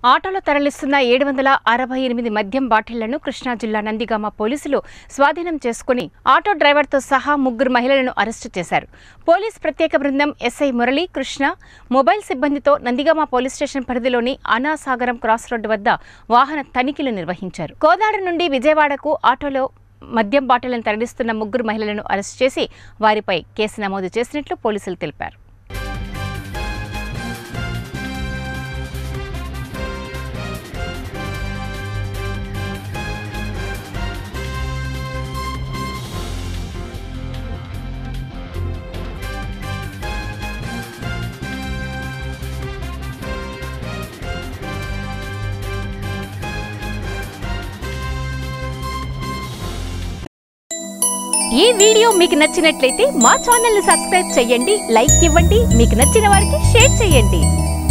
ఆటోలో తరలిస్తున్న ఏడు వందల అరవై ఎనిమిది మద్యం బాటిళ్లను కృష్ణా జిల్లా నందిగామ పోలీసులు స్వాధీనం చేసుకుని ఆటో డ్రైవర్తో సహా ముగ్గురు మహిళలను అరెస్టు చేశారు పోలీస్ ప్రత్యేక బృందం ఎస్ఐ మురళి కృష్ణ మొబైల్ సిబ్బందితో నందిగామ పోలీస్ స్టేషన్ పరిధిలోని అనాసాగరం క్రాస్ రోడ్డు వద్ద వాహన తనిఖీలు నిర్వహించారు కోదాడ నుండి విజయవాడకు ఆటోలో మద్యం బాటిళ్లను తరలిస్తున్న ముగ్గురు మహిళలను అరెస్టు చేసి వారిపై కేసు నమోదు చేసినట్లు పోలీసులు తెలిపారు ఈ వీడియో మీకు నచ్చినట్లయితే మా ఛానల్ ని సబ్స్క్రైబ్ చేయండి లైక్ ఇవ్వండి మీకు నచ్చిన వారికి షేర్ చేయండి